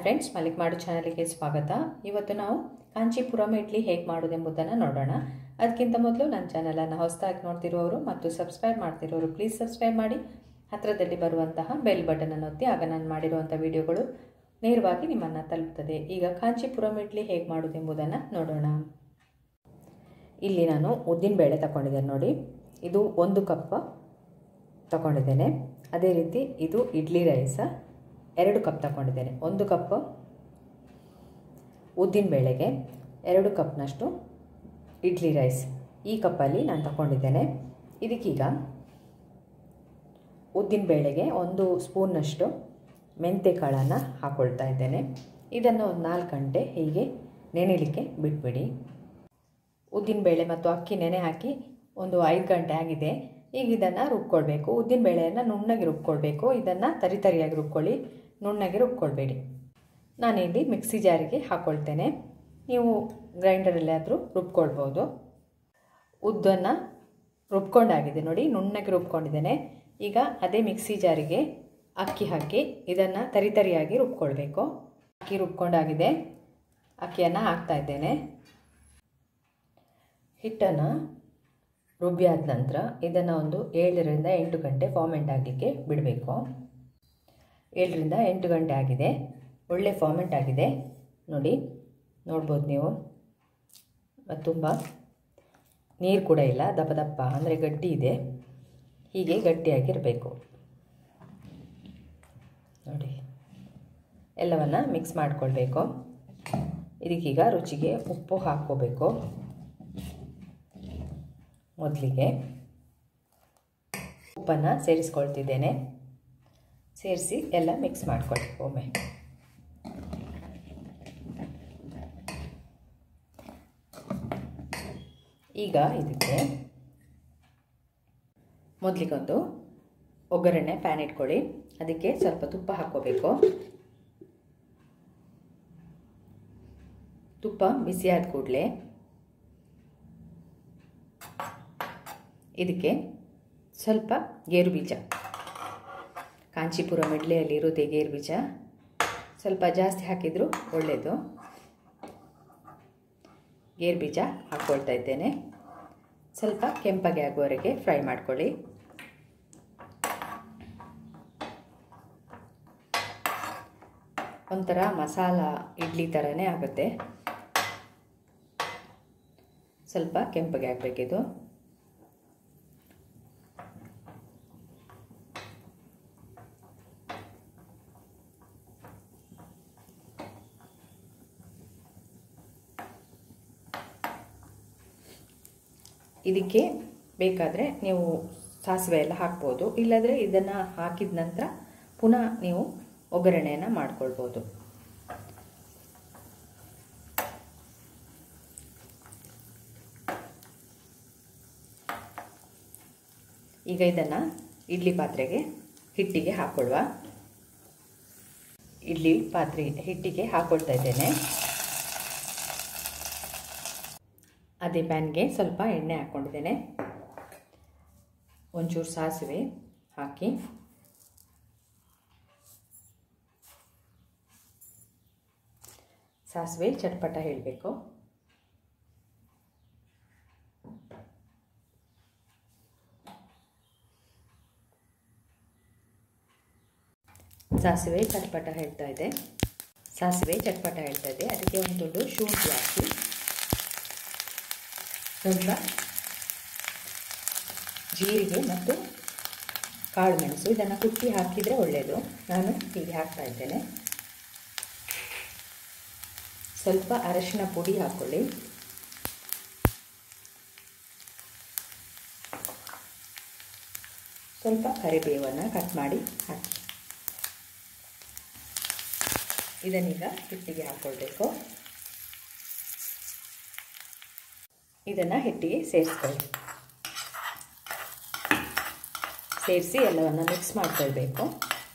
friends Malik ಮಾಡು ಚಾನಲಿಗೆ ಸ್ವಾಗತ ಇವತ್ತು ನಾವು ಕಾಂಚೀಪುರಂ ಇಡ್ಲಿ ಹೇಗೆ ಮಾಡೋದೆಂಬುದನ್ನು ನೋಡೋಣ ಅದಕ್ಕಿಂತ ಮೊದಲು ನನ್ನ ಚಾನಲನ್ನು ಹೊಸದಾಗಿ ನೋಡ್ತಿರೋರು ಮತ್ತು ಸಬ್ಸ್ಕ್ರೈಬ್ ಮಾಡ್ತಿರೋರು ಪ್ಲೀಸ್ ಸಬ್ಸ್ಕ್ರೈಬ್ ಮಾಡಿ ಹತ್ತಿರದಲ್ಲಿ ಬರುವಂತಹ ಬೆಲ್ ಬಟನನ್ನು ಒತ್ತಿ ಆಗ ನಾನು ಮಾಡಿರುವಂಥ ವಿಡಿಯೋಗಳು ನೇರವಾಗಿ ನಿಮ್ಮನ್ನು ತಲುಪ್ತದೆ ಈಗ ಕಾಂಚೀಪುರಂ ಇಡ್ಲಿ ಹೇಗೆ ಮಾಡೋದೆಂಬುದನ್ನು ನೋಡೋಣ ಇಲ್ಲಿ ನಾನು ಉದ್ದಿನಬೇಳೆ ತಗೊಂಡಿದ್ದೇನೆ ನೋಡಿ ಇದು ಒಂದು ಕಪ್ ತಗೊಂಡಿದ್ದೇನೆ ಅದೇ ರೀತಿ ಇದು ಇಡ್ಲಿ ರೈಸ ಎರಡು ಕಪ್ ತಗೊಂಡಿದ್ದೇನೆ ಒಂದು ಕಪ್ ಉದ್ದಿನಬೇಳೆಗೆ ಎರಡು ಕಪ್ನಷ್ಟು ಇಡ್ಲಿ ರೈಸ್ ಈ ಕಪ್ಪಲ್ಲಿ ನಾನು ತಗೊಂಡಿದ್ದೇನೆ ಇದಕ್ಕೀಗ ಉದ್ದಿನಬೇಳೆಗೆ ಒಂದು ಸ್ಪೂನ್ನಷ್ಟು ಮೆಂತೆ ಕಾಳನ್ನು ಹಾಕ್ಕೊಳ್ತಾ ಇದ್ದೇನೆ ಇದನ್ನು ಒಂದು ನಾಲ್ಕು ಗಂಟೆ ಹೀಗೆ ನೆನೆಯಲಿಕ್ಕೆ ಬಿಟ್ಬಿಡಿ ಉದ್ದಿನಬೇಳೆ ಮತ್ತು ಅಕ್ಕಿ ನೆನೆ ಹಾಕಿ ಒಂದು ಐದು ಗಂಟೆ ಆಗಿದೆ ಈಗ ಇದನ್ನು ರುಬ್ಕೊಳ್ಬೇಕು ಉದ್ದಿನಬೇಳೆಯನ್ನು ನುಣ್ಣಗೆ ರುಬ್ಕೊಳ್ಬೇಕು ಇದನ್ನು ತರಿ ತರಿಯಾಗಿ ರುಬ್ಕೊಳ್ಳಿ ನುಣ್ಣಗೆ ರುಬ್ಕೊಳ್ಬೇಡಿ ನಾನಿಲ್ಲಿ ಮಿಕ್ಸಿ ಜಾರಿಗೆ ಹಾಕ್ಕೊಳ್ತೇನೆ ನೀವು ಗ್ರೈಂಡರಲ್ಲಾದರೂ ರುಬ್ಕೊಳ್ಬೋದು ಉದ್ದನ್ನು ರುಬ್ಕೊಂಡಾಗಿದೆ ನೋಡಿ ನುಣ್ಣಗೆ ರುಬ್ಕೊಂಡಿದ್ದೇನೆ ಈಗ ಅದೇ ಮಿಕ್ಸಿ ಜಾರಿಗೆ ಅಕ್ಕಿ ಹಾಕಿ ಇದನ್ನು ತರಿ ತರಿಯಾಗಿ ರುಬ್ಕೊಳ್ಬೇಕು ಅಕ್ಕಿ ರುಬ್ಕೊಂಡಾಗಿದೆ ಅಕ್ಕಿಯನ್ನು ಹಾಕ್ತಾ ಇದ್ದೇನೆ ಹಿಟ್ಟನ್ನು ರುಬ್ಬಿ ಆದ ನಂತರ ಇದನ್ನು ಒಂದು ಏಳರಿಂದ ಎಂಟು ಗಂಟೆ ಫಾರ್ಮೆಂಟ್ ಆಗಲಿಕ್ಕೆ ಬಿಡಬೇಕು ಏಳರಿಂದ ಎಂಟು ಗಂಟೆ ಆಗಿದೆ ಒಳ್ಳೆ ಫಾರ್ಮೆಂಟ್ ಆಗಿದೆ ನೋಡಿ ನೋಡ್ಬೋದು ನೀವು ತುಂಬ ನೀರು ಕೂಡ ಇಲ್ಲ ದಪ್ಪ ದಪ್ಪ ಅಂದರೆ ಗಟ್ಟಿ ಇದೆ ಹೀಗೆ ಗಟ್ಟಿಯಾಗಿರಬೇಕು ನೋಡಿ ಎಲ್ಲವನ್ನು ಮಿಕ್ಸ್ ಮಾಡಿಕೊಳ್ಬೇಕು ಇದಕ್ಕೀಗ ರುಚಿಗೆ ಉಪ್ಪು ಹಾಕ್ಕೋಬೇಕು ಮೊದಲಿಗೆ ಉಪ್ಪನ್ನು ಸೇರಿಸ್ಕೊಳ್ತಿದ್ದೇನೆ ಸೇರಿಸಿ ಎಲ್ಲ ಮಿಕ್ಸ್ ಮಾಡ್ಕೊಳ್ಳಿ ಒಮ್ಮೆ ಈಗ ಇದಕ್ಕೆ ಮೊದಲಿಗೊಂದು ಒಗ್ಗರಣೆ ಪ್ಯಾನ್ ಇಟ್ಕೊಳ್ಳಿ ಅದಕ್ಕೆ ಸ್ವಲ್ಪ ತುಪ್ಪ ಹಾಕ್ಕೋಬೇಕು ತುಪ್ಪ ಬಿಸಿಯಾದ ಕೂಡಲೇ ಇದಕ್ಕೆ ಸ್ವಲ್ಪ ಗೇರು ಬೀಜ ಕಾಂಚೀಪುರಂ ಇಡ್ಲಿಯಲ್ಲಿ ಇರುತ್ತೆ ಗೇರು ಬೀಜ ಸ್ವಲ್ಪ ಜಾಸ್ತಿ ಹಾಕಿದರೂ ಒಳ್ಳೆಯದು ಗೇರು ಬೀಜ ಹಾಕ್ಕೊಳ್ತಾ ಇದ್ದೇನೆ ಸ್ವಲ್ಪ ಕೆಂಪಗೆ ಆಗುವವರೆಗೆ ಫ್ರೈ ಮಾಡ್ಕೊಳ್ಳಿ ಒಂಥರ ಮಸಾಲ ಇಡ್ಲಿ ಥರನೇ ಆಗುತ್ತೆ ಸ್ವಲ್ಪ ಕೆಂಪಗೆ ಆಗಬೇಕಿದು ಇದಕ್ಕೆ ಬೇಕಾದರೆ ನೀವು ಸಾಸಿವೆ ಎಲ್ಲ ಹಾಕ್ಬೋದು ಇಲ್ಲದ್ರೆ ಇದನ್ನು ಹಾಕಿದ ನಂತರ ಪುನಃ ನೀವು ಒಗ್ಗರಣೆಯನ್ನು ಮಾಡ್ಕೊಳ್ಬೋದು ಈಗ ಇದನ್ನು ಇಡ್ಲಿ ಪಾತ್ರೆಗೆ ಹಿಟ್ಟಿಗೆ ಹಾಕ್ಕೊಳ್ವ ಇಡ್ಲಿ ಪಾತ್ರೆ ಹಿಟ್ಟಿಗೆ ಹಾಕ್ಕೊಳ್ತಾ ಇದ್ದೇನೆ ಅದೇ ಪ್ಯಾನ್ಗೆ ಸ್ವಲ್ಪ ಎಣ್ಣೆ ಹಾಕ್ಕೊಂಡಿದ್ದೇನೆ ಒಂಚೂರು ಸಾಸಿವೆ ಹಾಕಿ ಸಾಸಿವೆ ಚಟ್ಪಟ ಹೇಳಬೇಕು ಸಾಸಿವೆ ಚಟ್ಪಟ ಹೇಳ್ತಾ ಇದೆ ಸಾಸಿವೆ ಚಟ್ಪಟ ಹೇಳ್ತಾ ಇದೆ ಅದಕ್ಕೆ ಒಂದು ತುಂಡು ಶುಂಠಿ ಹಾಕಿ ಸ್ವಲ್ಪ ಜೀರಿಗೆ ಮತ್ತು ಕಾಳು ಮೆಣಸು ಇದನ್ನು ಕುಟ್ಟಿ ಹಾಕಿದರೆ ಒಳ್ಳೆಯದು ನಾನು ಹೀಗೆ ಹಾಕ್ತಾ ಇದ್ದೇನೆ ಸ್ವಲ್ಪ ಅರಶಿನ ಪುಡಿ ಹಾಕ್ಕೊಳ್ಳಿ ಸ್ವಲ್ಪ ಕರಿಬೇವನ್ನು ಕಟ್ ಮಾಡಿ ಹಾಕಿ ಇದನ್ನೀಗ ಹಿಟ್ಟಿಗೆ ಹಾಕ್ಕೊಳ್ಬೇಕು ಇದನ್ನು ಹಿಟ್ಟಿಗೆ ಸೇರಿಸ್ಕೊಳ್ಳಿ ಸೇರಿಸಿ ಎಲ್ಲವನ್ನು ಮಿಕ್ಸ್ ಮಾಡ್ಕೊಳ್ಬೇಕು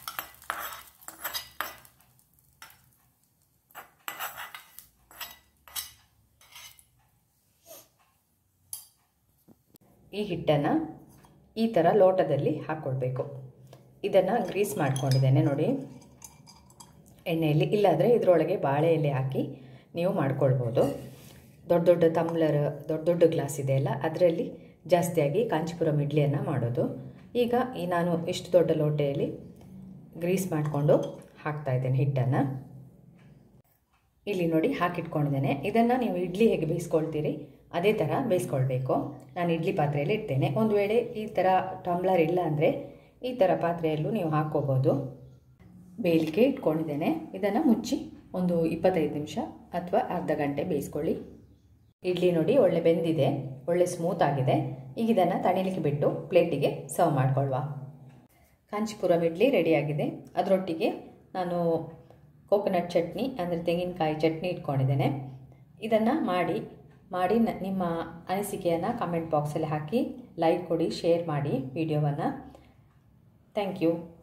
ಈ ಹಿಟ್ಟನ್ನು ಈ ಥರ ಲೋಟದಲ್ಲಿ ಹಾಕ್ಕೊಳ್ಬೇಕು ಇದನ್ನು ಗ್ರೀಸ್ ಮಾಡ್ಕೊಂಡಿದ್ದೇನೆ ನೋಡಿ ಎಣ್ಣೆಯಲ್ಲಿ ಇಲ್ಲಾಂದರೆ ಇದರೊಳಗೆ ಬಾಳೆ ಎಲೆ ಹಾಕಿ ನೀವು ಮಾಡ್ಕೊಳ್ಬೋದು ದೊಡ್ಡ ದೊಡ್ಡ ತಮ್ಲರ್ ದೊಡ್ಡ ದೊಡ್ಡ ಗ್ಲಾಸ್ ಇದೆಯಲ್ಲ ಅದರಲ್ಲಿ ಜಾಸ್ತಿಯಾಗಿ ಕಾಂಚಿಪುರಂ ಇಡ್ಲಿಯನ್ನು ಮಾಡೋದು ಈಗ ಈ ನಾನು ಇಷ್ಟು ದೊಡ್ಡ ಲೋಟೆಯಲ್ಲಿ ಗ್ರೀಸ್ ಮಾಡಿಕೊಂಡು ಹಾಕ್ತಾಯಿದ್ದೇನೆ ಹಿಟ್ಟನ್ನು ಇಲ್ಲಿ ನೋಡಿ ಹಾಕಿಟ್ಕೊಂಡಿದ್ದೇನೆ ಇದನ್ನು ನೀವು ಇಡ್ಲಿ ಹೇಗೆ ಬೇಯಿಸ್ಕೊಳ್ತೀರಿ ಅದೇ ಥರ ಬೇಯಿಸ್ಕೊಳ್ಬೇಕು ನಾನು ಇಡ್ಲಿ ಪಾತ್ರೆಯಲ್ಲಿ ಇಡ್ತೇನೆ ಒಂದು ವೇಳೆ ಈ ಥರ ಟಮ್ಲರ್ ಇಲ್ಲ ಅಂದರೆ ಈ ಥರ ಪಾತ್ರೆಯಲ್ಲೂ ನೀವು ಹಾಕ್ಕೋಬೋದು ಬೇಯಲಿಕ್ಕೆ ಇಟ್ಕೊಂಡಿದ್ದೇನೆ ಇದನ್ನು ಮುಚ್ಚಿ ಒಂದು ಇಪ್ಪತ್ತೈದು ನಿಮಿಷ ಅಥವಾ ಅರ್ಧ ಗಂಟೆ ಬೇಯಿಸ್ಕೊಳ್ಳಿ ಇಡ್ಲಿ ನೋಡಿ ಒಳ್ಳೆ ಬೆಂದಿದೆ ಒಳ್ಳೆ ಸ್ಮೂತ್ ಆಗಿದೆ ಈಗ ಇದನ್ನು ತಣಿಲಿಕ್ಕೆ ಬಿಟ್ಟು ಪ್ಲೇಟಿಗೆ ಸರ್ವ್ ಮಾಡ್ಕೊಳ್ವಾ ಕಾಂಚಿಪುರಂ ಇಡ್ಲಿ ರೆಡಿಯಾಗಿದೆ ಅದರೊಟ್ಟಿಗೆ ನಾನು ಕೋಕೋನಟ್ ಚಟ್ನಿ ಅಂದರೆ ತೆಂಗಿನಕಾಯಿ ಚಟ್ನಿ ಇಟ್ಕೊಂಡಿದ್ದೇನೆ ಇದನ್ನು ಮಾಡಿ ಮಾಡಿ ನ- ನಿಮ್ಮ ಅನಿಸಿಕೆಯನ್ನು ಕಮೆಂಟ್ ಬಾಕ್ಸಲ್ಲಿ ಹಾಕಿ ಲೈಕ್ ಕೊಡಿ ಶೇರ್ ಮಾಡಿ ವಿಡಿಯೋವನ್ನು ಥ್ಯಾಂಕ್ ಯು